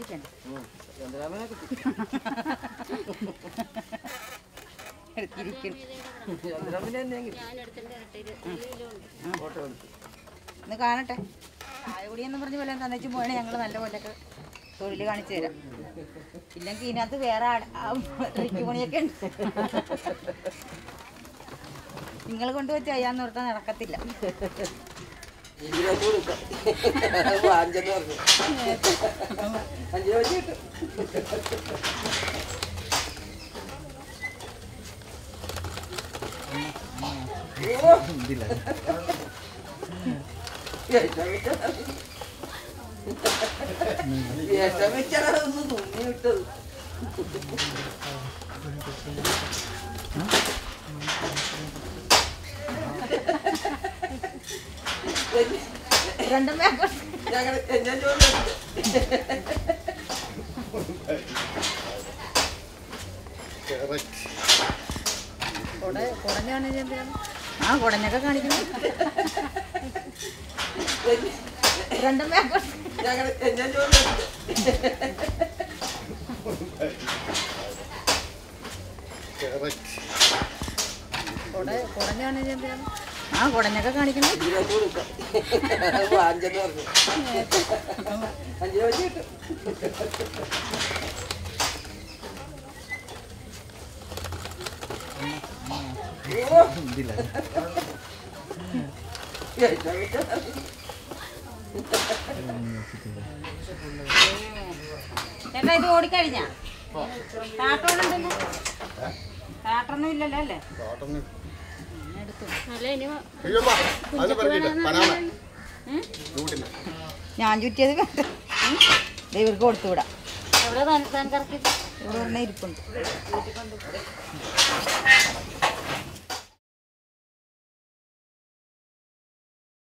എടുക്കണ്ടേ ചന്ദ്രാമനെ കിട്ടി എടുത്തിരിക്കണം ചന്ദ്രാമനെ തന്നെ കിട്ടി ഫോട്ടോ എടുത്തു ഒന്ന് കാണട്ടെ ചായ കുടിയെന്ന് പറഞ്ഞ് പോലെ തന്നേച്ച് പോയാൽ ഞങ്ങൾ നല്ല പോലെയൊക്കെ തൊഴിൽ കാണിച്ചു തരാം ഇല്ലെങ്കിൽ ഇതിനകത്ത് വേറെ ട്രിക്ക് പണിയൊക്കെ ഉണ്ട് നിങ്ങൾ കൊണ്ടുപോയി ചെയ്യാന്ന് പറഞ്ഞാൽ നടക്കത്തില്ല അഞ്ച് രൂപ കൊടുക്കാം അഞ്ചെന്ന് പറഞ്ഞു അഞ്ച് രൂപ വെച്ച് കിട്ടും ഓ, വിഷമിച്ചതാണ്. വിഷമിച്ചാണ് ഒന്ന് തുന്നി വിട്ടത് രണ്ടും പേപ്പർ ഞങ്ങൾ ഞാൻ ചോദിച്ചു കുടഞ്ഞാണ് ആ കുടഞ്ഞൊക്കെ കാണിക്കണം രണ്ടും പേപ്പർ ഞങ്ങൾ ഞാൻ ചോദിച്ചു കുടഞ്ഞാണ് ആ കുടഞ്ഞൊക്കെ കാണിക്കണം അഞ്ച് രൂപ കൊടുക്കാം അഞ്ചെന്ന് പറഞ്ഞു അഞ്ച് രൂപ വെച്ച് കിട്ടും ഓ, വിഷമിച്ചതാണ്. ചേട്ടാ ഇത് ഓടിക്കഴിഞ്ഞാ കാട്ടോടുണ്ടല്ലോ കാട്ടൊന്നും ഇല്ലല്ലോ അല്ലേ എടുത്തു ഞാൻ ചുറ്റിയത് വേണ്ട ദേ ഇവർക്ക് കൊടുത്തു വിടാം എവിടെ താൻ താൻ കറക്കി ഇവിടെ ഒരെണ്ണം ഇരിപ്പുണ്ട്